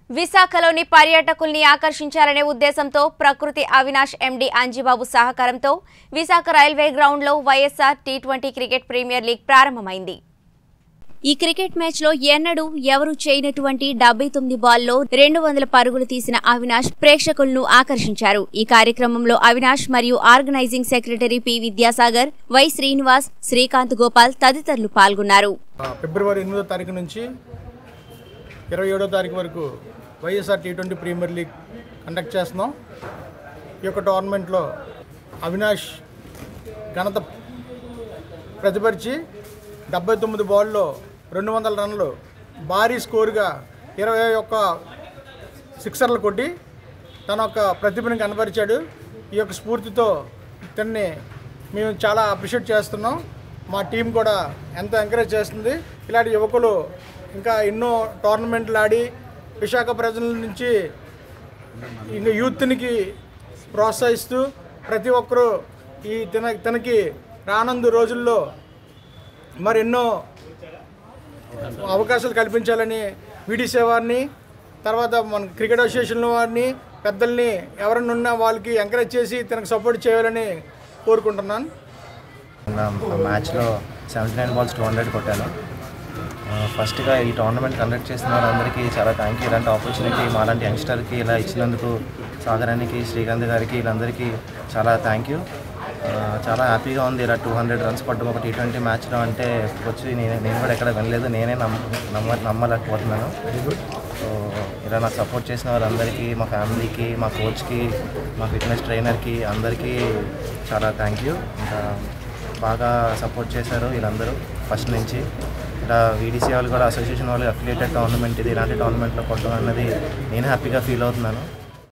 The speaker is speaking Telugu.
విశాఖలోని పర్యాటకుల్ని ఆకర్షించాలనే ఉద్దేశంతో ప్రకృతి అవినాష్ ఎండి అంజిబాబు సహకారంతో విశాఖ రైల్వే గ్రౌండ్లో YSR T twenty cricket premier league ప్రారంభమైంది ఈ క్రికెట్ మ్యాచ్లో ఎన్నడూ ఎవరు చేయనటువంటి డెబ్బై తొమ్మిది బాల్లో రెండు వందల పరుగులు తీసిన అవినాష్ ప్రేక్షకులను ఆకర్షించారు ఈ కార్యక్రమంలో అవినాష్ మరియు organising secretary P Vidyasagar Y Srinivas Srikanth Gopal తదితరులు పాల్గొన్నారు ఆ, ఫిబ్రవరి ఎనిమిదో తారీఖు నుంచి ఇరవై ఏడో తారీఖు వరకు YSR T twenty premier league conduct చేస్తున్నాం ఈ యొక్క టోర్నమెంట్లో అవినాష్ ఘనత ప్రతిపరిచి డెబ్బై తొమ్మిది బాల్లో రెండు వందల రన్లు భారీ స్కోరుగా ఇరవై ఒక్క సిక్సర్లు కొట్టి తన యొక్క ప్రతిభని కనపరిచాడు ఈ యొక్క స్ఫూర్తితో ఇతన్ని మేము చాలా అప్రిషియేట్ చేస్తున్నాం మా టీం కూడా ఎంతో ఎంకరేజ్ చేస్తుంది ఇలాంటి యువకులు ఇంకా ఎన్నో టోర్నమెంట్లు ఆడి విశాఖ ప్రజల నుంచి ఇంకా యూత్నికి ప్రోత్సహిస్తూ ప్రతి ఒక్కరూ ఈ తన తనకి రానందు రోజుల్లో మరెన్నో అవకాశాలు కల్పించాలని వీడీసీ వారిని తర్వాత మన క్రికెట్ అసోసియేషన్ వారిని పెద్దల్ని ఎవరైనా ఉన్నా వాళ్ళకి ఎంకరేజ్ చేసి తనకు సపోర్ట్ చేయాలని కోరుకుంటున్నాను నా మ్యాచ్లో seventy nine balls two hundred కొట్టాను ఆ, ఫస్ట్గా ఈ టోర్నమెంట్ కండక్ట్ చేసిన వాళ్ళందరికీ చాలా థ్యాంక్ యూ ఇలాంటి ఆపర్చునిటీ మాలాంటి యంగ్స్టర్కి ఇలా ఇచ్చినందుకు సాగరానికి శ్రీకాంత్ గారికి వీళ్ళందరికీ చాలా థ్యాంక్ యూ ఆ, చాలా హ్యాపీగా ఉంది ఇలా టూ హండ్రెడ్ రన్స్ కొట్టడం ఒక టీ ట్వంటీ మ్యాచ్లో అంటే వచ్చి నేను నేను కూడా ఎక్కడ వినలేదు నేనే నమ్మ నమ్మ నమ్మలేకపోతున్నాను సో ఇలా నాకు సపోర్ట్ చేసిన వాళ్ళందరికీ మా ఫ్యామిలీకి మా కోచ్కి మా ఫిట్నెస్ ట్రైనర్కి అందరికీ చాలా థ్యాంక్ యూ ఇంకా బాగా సపోర్ట్ చేశారు వీళ్ళందరూ ఫస్ట్ నుంచి ఇలా వీడీసీ వాళ్ళు కూడా అసోసియేషన్ వాళ్ళు అఫిలియేటెడ్ టోర్నమెంట్ ఇది ఇలాంటి టోర్నమెంట్లో కొట్టడం అన్నది నేను హ్యాపీగా ఫీల్ అవుతున్నాను